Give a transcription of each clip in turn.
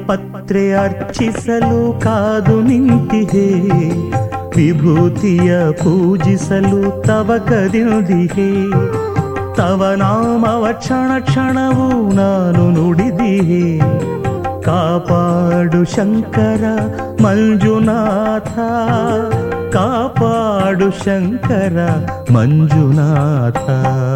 ಪತ್ರೆ ಅರ್ಚಿಸಲು ಕಾದು ನಿಂತಿಹೆ ವಿಭೂತಿಯ ಪೂಜಿಸಲು ತವ ಕದಿದಿಹೆ ತವ ನಾಮವ ಕ್ಷಣ ಕ್ಷಣವೂ ನಾನು ನುಡಿದಿಹೆ ಕಾಪಾಡು ಶಂಕರ ಮಂಜುನಾಥ ಕಾಪಾಡು ಶಂಕರ ಮಂಜುನಾಥ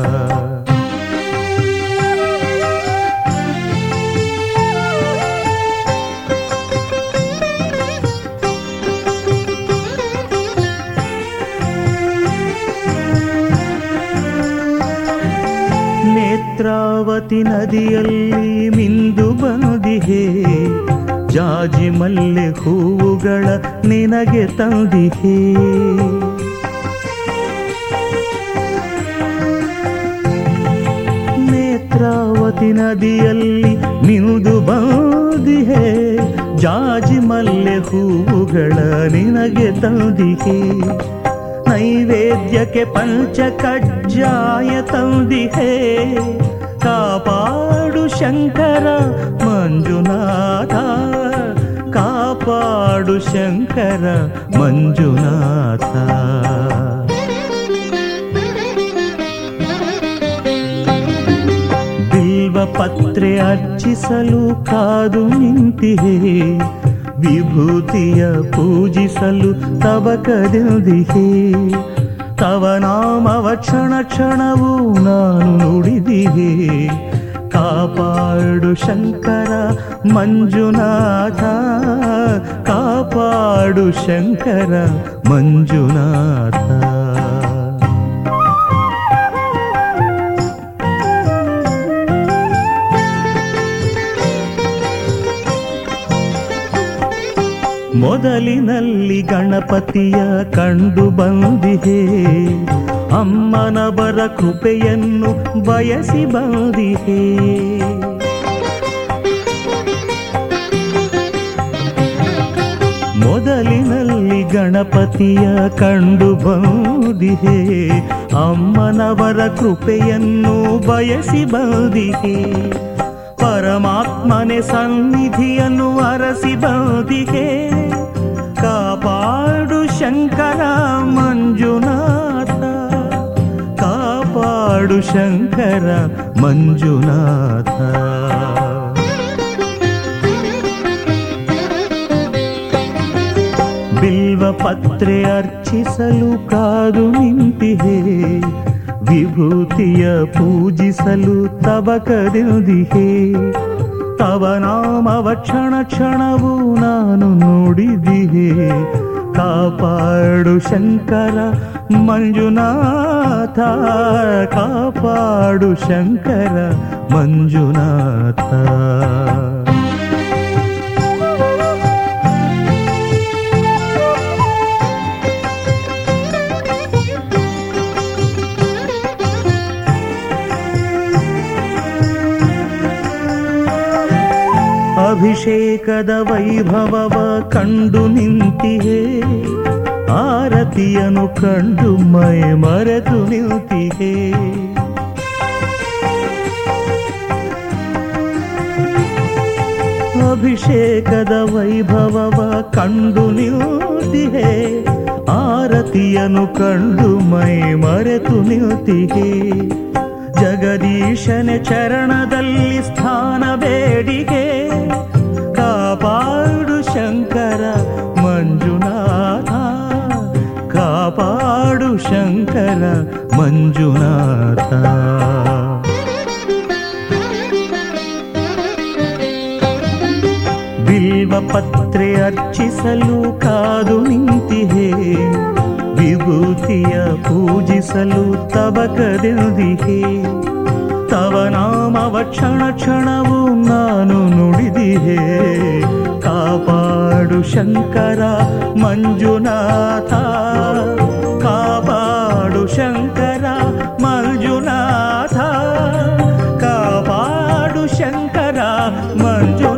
ನೇತ್ರಾವತಿ ನದಿಯಲ್ಲಿ ಮಿಂದು ಬಂದಿಹೆ ಜಾಜಿ ಮಲ್ಲೆ ಹೂವುಗಳ ನಿನಗೆ ತಂದಿಹೆ ನೇತ್ರಾವತಿ ನದಿಯಲ್ಲಿ ಮಿಂದು ಬಂದಿಹೆ ಜಾಜಿ ಮಲ್ಲೆ ಹೂವುಗಳ ನಿನಗೆ ತಂದಿಹೆ ನೈವೇದ್ಯಕ್ಕೆ ಪಂಚ ಕಜ್ಜಾಯ ತಂದಿಹೆ ಕಾಪಾಡು ಶಂಕರ ಮಂಜುನಾಥ ಕಾಪಾಡು ಶಂಕರ ಮಂಜುನಾಥ ಬಿಲ್ವ ಪತ್ರೆ ಅರ್ಚಿಸಲು ಕಾದು ನಿಂತಿಹೆ ವಿಭೂತಿಯ ಪೂಜಿಸಲು ತವ ಕದಿದಿಹೆ ತವ ನಾಮವ ಕ್ಷಣ ಕ್ಷಣವೂ ನಾನು ನುಡಿದಿಹೆ ಕಾಪಾಡು ಶಂಕರ ಮಂಜುನಾಥ ಕಾಪಾಡು ಶಂಕರ ಮಂಜುನಾಥ ಮೊದಲಿನಲ್ಲಿ ಗಣಪತಿಯ ಕಂಡು ಬಂದಿಹೆ ಅಮ್ಮನವರ ಕೃಪೆಯನ್ನು ಬಯಸಿ ಬಂದಿಹೆ ಮೊದಲಿನಲ್ಲಿ ಗಣಪತಿಯ ಕಂಡು ಬಂದಿಹೆ ಅಮ್ಮನವರ ಕೃಪೆಯನ್ನು ಬಯಸಿ ಬಂದಿಹೆ ಪರಮಾತ್ಮನೆ ಸನ್ನಿಧಿಯನ್ನು ಅರಸಿ ಬಂದಿಗೆ ಕಾಪಾಡು ಶಂಕರ ಮಂಜುನಾಥ ಕಾಪಾಡು ಶಂಕರ ಮಂಜುನಾಥ ಬಿಲ್ವ ಪತ್ರೆ ಅರ್ಚಿಸಲು ಕಾದು ನಿಂತಿಹೆ ವಿಭೂತಿಯ ಪೂಜಿಸಲು ತವ ಕದಿದಿಹೆ ತವ ನಾಮವ ಕ್ಷಣ ಕ್ಷಣವೂ ನಾನು ನೋಡಿದಿಹೆ ಕಾಪಾಡು ಶಂಕರ ಮಂಜುನಾಥ ಕಾಪಾಡು ಶಂಕರ ಮಂಜುನಾಥ ಅಭಿಷೇಕದ ವೈಭವವ ಕಂಡು ನಿಂತಿಹೆ ಆರತಿಯನು ಕಂಡು ಮೈ ಮರೆತು ನಿಂತಿಹೆ ಅಭಿಷೇಕದ ವೈಭವವ ಕಂಡು ನಿಂತಿಹೆ ಆರತಿಯನು ಕಂಡು ಮೈ ಮರೆತು ನಿಂತಿಹೆ ಜಗದೀಶನ ಚರಣದಲ್ಲಿ ಸ್ಥಾನ ಬೇಡಿಗೆ ಕಾಪಾಡು ಶಂಕರ ಮಂಜುನಾಥ ಕಾಪಾಡು ಶಂಕರ ಮಂಜುನಾಥ ಬಿಲ್ವ ಪತ್ರೆ ಅರ್ಚಿಸಲು ಕಾದು ನಿಂತಿಹೆ ವಿಭೂತಿಯ ಪೂಜಿಸಲು ತವ ಕದಿದಿಹೆ ತವ ನಾಮವ ಕ್ಷಣ ಕ್ಷಣವೂ ನಾನು ನುಡಿದಿಹೆ ಕಾಪಾಡು ಶಂಕರ ಮಂಜುನಾಥ ಕಾಪಾಡು ಶಂಕರ ಮಂಜುನಾಥ ಕಾಪಾಡು ಶಂಕರ ಮಂಜುನಾಥ